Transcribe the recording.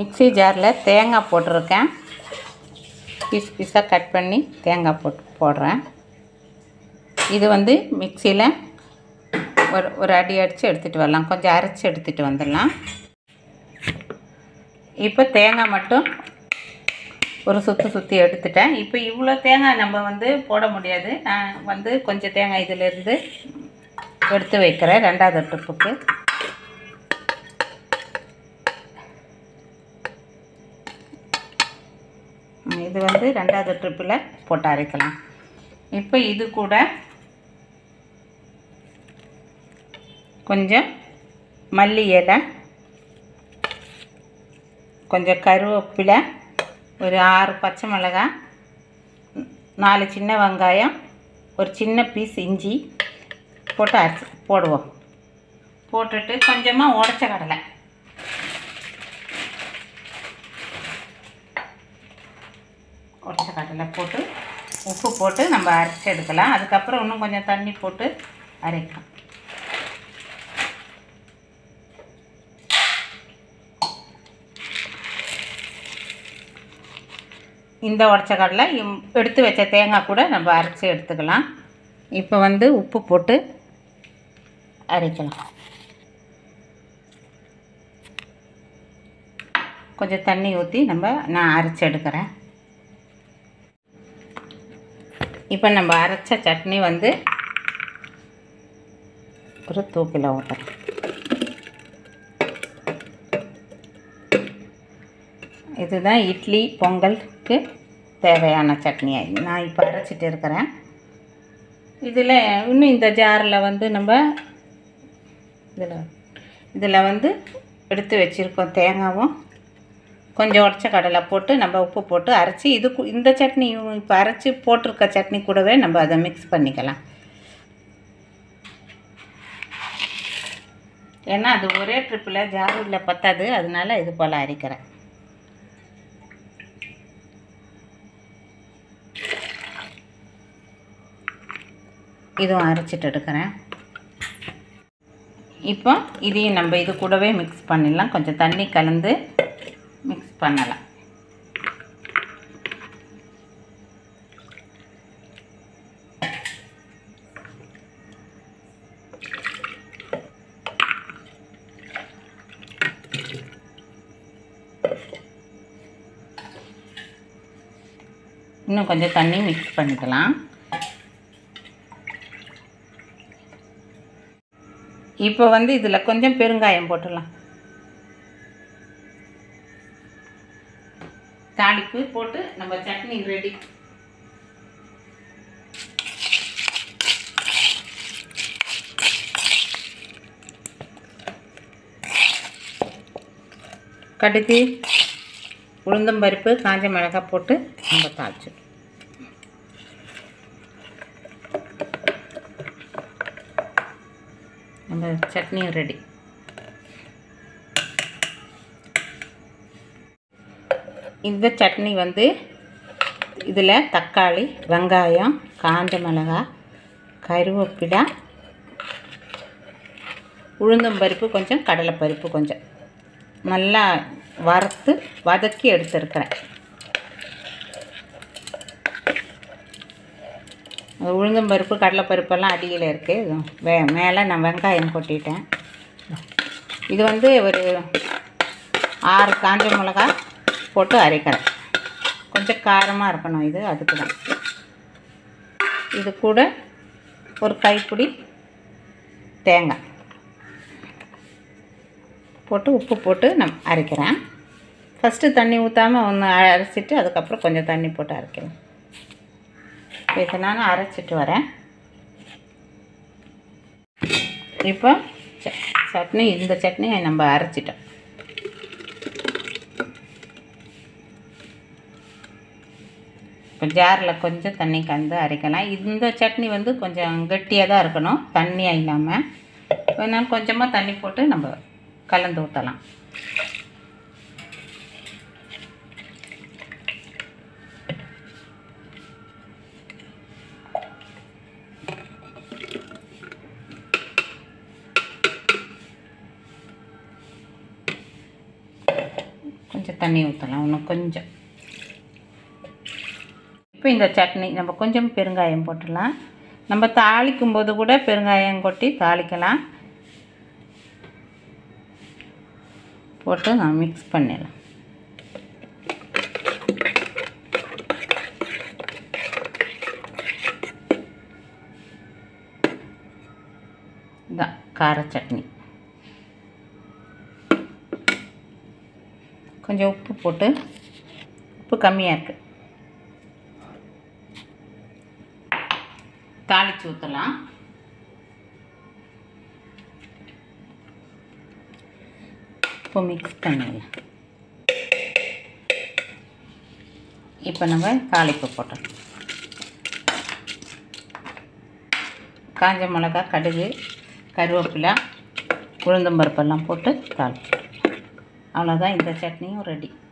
mixie ஜாரில் தேங்காய் போட்டிருக்கேன் பீஸ் பீஸாக கட் பண்ணி தேங்காய் போட்டு போடுறேன் இது வந்து மிக்சியில் ஒரு ஒரு அடி அடித்து எடுத்துகிட்டு வரலாம் கொஞ்சம் அரைச்சி எடுத்துகிட்டு வந்துடலாம் இப்போ தேங்காய் மட்டும் ஒரு சுற்றி சுற்றி எடுத்துட்டேன் இப்போ இவ்வளோ தேங்காய் நம்ம வந்து போட முடியாது நான் வந்து கொஞ்சம் தேங்காய் இதிலேருந்து எடுத்து வைக்கிறேன் ரெண்டாவது ட்ரிப்புக்கு இது வந்து ரெண்டாவது ட்ரிப்பில் போட்டு அரைக்கலாம் இப்போ இது கூட கொஞ்சம் மல்லி இலை கொஞ்சம் கருவேப்பிலை ஒரு ஆறு பச்சை மிளகாய் நாலு சின்ன வெங்காயம் ஒரு சின்ன பீஸ் இஞ்சி போட்டு அரைச்சி போடுவோம் போட்டுட்டு கொஞ்சமாக உடச்ச கடலை உடச்ச கடலை போட்டு உப்பு போட்டு நம்ம அரைச்சி எடுக்கலாம் அதுக்கப்புறம் இன்னும் கொஞ்சம் தண்ணி போட்டு அரைக்கலாம் இந்த உடச்ச கடலை இம்- எடுத்து வச்ச தேங்காய் கூட நம்ம அரைச்சி எடுத்துக்கலாம் இப்போ வந்து உப்பு போட்டு அரைக்கலாம் கொஞ்சம் தண்ணி ஊற்றி நம்ம நான் அரைச்சி எடுக்கிறேன் இப்போ நம்ம அரைச்ச சட்னி வந்து ஒரு தூக்கில் ஊற்றுறேன் இதுதான் இட்லி பொங்கலுக்கு தேவையான சட்னி நான் இப்போ அரைச்சிட்டு இருக்கிறேன் இதில் இன்னும் இந்த ஜாரில் வந்து நம்ம இதில் இதில் வந்து எடுத்து வச்சுருக்கோம் தேங்காவும் கொஞ்சம் உடச்ச கடலை போட்டு நம்ம உப்பு போட்டு அரைச்சி இது கு- இந்த சட்னி இப்போ அரைச்சி போட்டிருக்க சட்னி கூடவே நம்ம அதை மிக்ஸ் பண்ணிக்கலாம் ஏன்னா அது ஒரே ட்ரிப்பில் ஜாரில் பத்தாது அதனால இது போல் அரைக்கிறேன் இதுவும் அரைச்சிட்டு எடுக்கிறேன் இப்போ இதையும் நம்ம இது கூடவே மிக்ஸ் பண்ணிடலாம் கொஞ்சம் தண்ணி கலந்து மிக்ஸ் பண்ணலாம் இன்னும் கொஞ்சம் தண்ணி மிக்ஸ் பண்ணிக்கலாம் இப்போ வந்து இதில் கொஞ்சம் பெருங்காயம் போட்டுடலாம் தாளிப்பு போட்டு நம்ம சட்னி ரெடி கடுகு உளுந்தம்பருப்பு காஞ்ச மிளகாய் போட்டு நம்ம தாளிச்சிடும் நம்ம சட்னியும் ரெடி இந்த சட்னி வந்து இதில் தக்காளி வெங்காயம் காஞ்ச மிளகாய் கருவேப்பிலை உளுந்தம்பருப்பு கொஞ்சம் கடலைப்பருப்பு கொஞ்சம் நல்லா வறுத்து வதக்கி எடுத்துருக்கிறேன் உளுந்தம்பருப்பு கடலைப்பருப்பெல்லாம் அடியில் இருக்குது வே மேலே நான் வெங்காயம் கொட்டிட்டேன் இது வந்து ஒரு ஆறு காஞ்ச மிளகா போட்டு அரைக்கிறேன் கொஞ்சம் காரமாக இருக்கணும் இது அதுக்கு தான் இது கூட ஒரு கைப்பிடி தேங்காய் போட்டு உப்பு போட்டு நான் அரைக்கிறேன் ஃபஸ்ட்டு தண்ணி ஊற்றாமல் ஒன்று அரைச்சிட்டு அதுக்கப்புறம் கொஞ்சம் தண்ணி போட்டு அரைக்கிறேன் இப்போ இதை நான் அரைச்சிட்டு வரேன் இப்போ ச- சட்னி இந்த சட்னி நம்ம அரைச்சிட்டோம் இப்போ ஜாரில் கொஞ்சம் தண்ணி கலந்து அரைக்கலாம் இந்த சட்னி வந்து கொஞ்சம் கெட்டியாக தான் இருக்கணும் தண்ணியாக இல்லாமல் அதனால் கொஞ்சமாக தண்ணி போட்டு நம்ம கலந்து ஊற்றலாம் கொஞ்சம் தண்ணி ஊற்றலாம் இன்னும் கொஞ்சம் இப்போ இந்த சட்னி நம்ம கொஞ்சம் பெருங்காயம் போட்டுடலாம் நம்ம தாளிக்கும் போது கூட பெருங்காயம் கொட்டி தாளிக்கலாம் போட்டு நான் மிக்ஸ் பண்ணிடலாம் இதான் கார சட்னி கொஞ்சம் உப்பு போட்டு உப்பு கம்மியாக இருக்குது தாளித்து ஊற்றலாம் இப்போ மிக்ஸ் பண்ணிடலாம் இப்போ நம்ம தாளிப்பு போட்டோம் காஞ்ச மிளகா கடுகு கருவேப்பிலை உளுந்தம்பருப்பெல்லாம் போட்டு தாளிச்சு அவ்வளோதான் இந்த சட்னியும் ரெடி